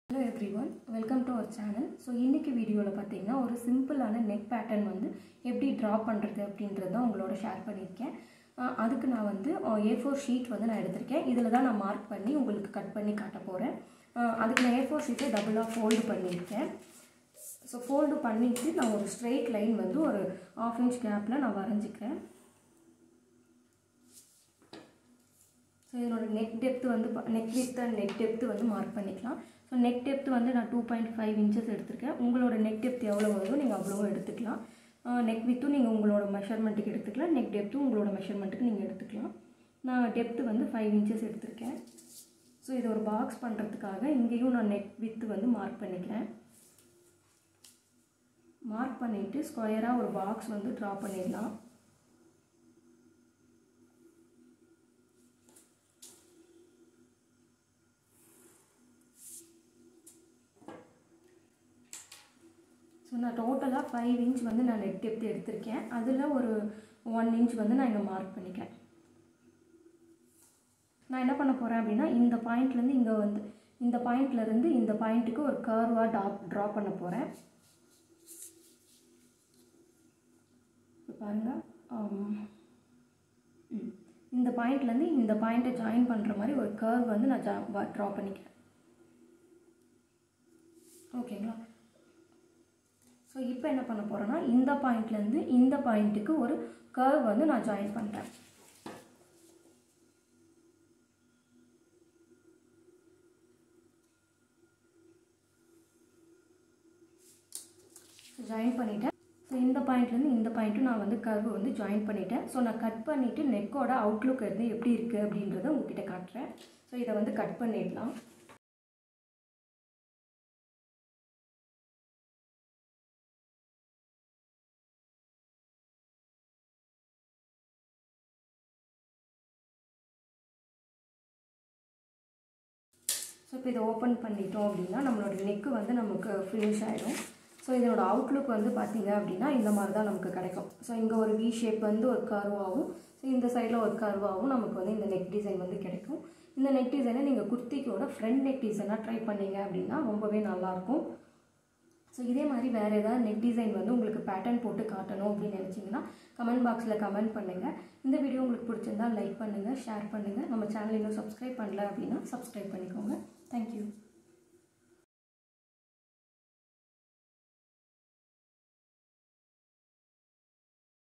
hello everyone welcome to our channel so இன்றைக்கி வீடியோவில் பார்த்தீங்கன்னா ஒரு சிம்பிளான நெக் பேட்டர்ன் வந்து எப்படி ட்ரா பண்ணுறது அப்படின்றது தான் உங்களோட ஷேர் பண்ணியிருக்கேன் அஹ் அதுக்கு நான் வந்து ஏ ஃபோர் ஷீட் வந்து நான் எடுத்திருக்கேன் இதில் தான் நான் மார்க் பண்ணி உங்களுக்கு கட் பண்ணி காட்ட போகிறேன் அதுக்கு நான் ஏ ஃபோர் ஷீட்டை டபுளாக ஃபோல்டு பண்ணியிருக்கேன் ஸோ ஃபோல்டு பண்ணிவிட்டு நான் ஒரு ஸ்ட்ரெயிட் லைன் வந்து ஒரு ஆஃப் இன்ச் கேப்பில் நான் வரைஞ்சிக்கிறேன் ஸோ இதனோட நெக் டெப்த்து வந்து neck width and neck depth வந்து மார்க் பண்ணிக்கலாம் ஸோ நெக் டெப்த்து வந்து நான் டூ பாயிண்ட் ஃபைவ் இன்ச்சஸ் எடுத்திருக்கேன் உங்களோட நெக் டெப்த் எவ்வளோ வருதோ நீங்கள் அவ்வளோவும் எடுத்துக்கலாம் நெக் வித்தும் நீங்கள் உங்களோட மெஷர்மெண்ட்டுக்கு எடுத்துக்கலாம் நெக் டெப்த்தும் உங்களோட மெஷர்மெண்ட்டுக்கு நீங்கள் எடுத்துக்கலாம் நான் டெப்த்து வந்து ஃபைவ் இன்ச்சஸ் எடுத்திருக்கேன் ஸோ இது ஒரு பாக்ஸ் பண்ணுறதுக்காக இங்கேயும் நான் நெக் வித்து வந்து மார்க் பண்ணிக்கிறேன் மார்க் பண்ணிவிட்டு ஸ்கொயராக ஒரு பாக்ஸ் வந்து ட்ரா பண்ணிடலாம் ஸோ நான் டோட்டலாக ஃபைவ் இன்ச் வந்து நான் நெட் டெப்த் எடுத்திருக்கேன் அதில் ஒரு ஒன் இன்ச் வந்து நான் இங்கே மார்க் பண்ணிக்கிறேன் நான் என்ன பண்ண போகிறேன் அப்படின்னா இந்த பாயிண்ட்லேருந்து இங்கே வந்து இந்த பாயிண்ட்லேருந்து இந்த பாயிண்ட்டுக்கு ஒரு கர்வாக டாப் ட்ரா பண்ண போகிறேன் பாருங்கள் இந்த பாயிண்ட்லேருந்து இந்த பாயிண்ட்டை ஜாயின் பண்ணுற மாதிரி ஒரு கர்வ் வந்து நான் ஜா ட்ரா பண்ணிக்கிறேன் ஓகேங்களா ஸோ இப்போ என்ன பண்ண போகிறேன்னா இந்த பாயிண்ட்லேருந்து இந்த பாயிண்ட்டுக்கு ஒரு கர்வ் வந்து நான் ஜாயின் பண்ணுறேன் ஜாயின் பண்ணிட்டேன் ஸோ இந்த பாயிண்ட்லேருந்து இந்த பாயிண்ட்டும் நான் வந்து கர்வு வந்து ஜாயின் பண்ணிட்டேன் ஸோ நான் கட் பண்ணிவிட்டு நெக்கோட அவுட்லுக் இருந்து எப்படி இருக்குது அப்படின்றத உங்ககிட்ட காட்டுறேன் ஸோ இதை வந்து கட் பண்ணிடலாம் ஸோ இப்போ இதை ஓப்பன் பண்ணிட்டோம் அப்படின்னா நம்மளோட நெக்கு வந்து நமக்கு ஃபினிஷ் ஆகிடும் ஸோ இதனோட அவுட்லுக் வந்து பார்த்திங்க அப்படின்னா இந்த மாதிரி தான் நமக்கு கிடைக்கும் ஸோ இங்கே ஒரு வி ஷேப் வந்து ஒரு கர்வாகவும் ஸோ இந்த சைடில் ஒரு கர்வாகவும் நமக்கு வந்து இந்த நெக் டிசைன் வந்து கிடைக்கும் இந்த நெக் டிசைனை நீங்கள் குர்த்திக்கோட ஃப்ரண்ட் நெக் டிசைனாக ட்ரை பண்ணீங்க அப்படின்னா ரொம்பவே நல்லாயிருக்கும் ஸோ இதே மாதிரி வேறு ஏதாவது நெக் டிசைன் வந்து உங்களுக்கு பேட்டர்ன் போட்டு காட்டணும் அப்படின்னு நினச்சிங்கன்னா கமெண்ட் பாக்ஸில் கமெண்ட் பண்ணுங்கள் இந்த வீடியோ உங்களுக்கு பிடிச்சிருந்தால் லைக் பண்ணுங்கள் ஷேர் பண்ணுங்கள் நம்ம சேனல் இன்னும் சப்ஸ்கிரைப் பண்ணல அப்படின்னா சப்ஸ்கிரைப் பண்ணிக்கோங்க தேங்க்யூ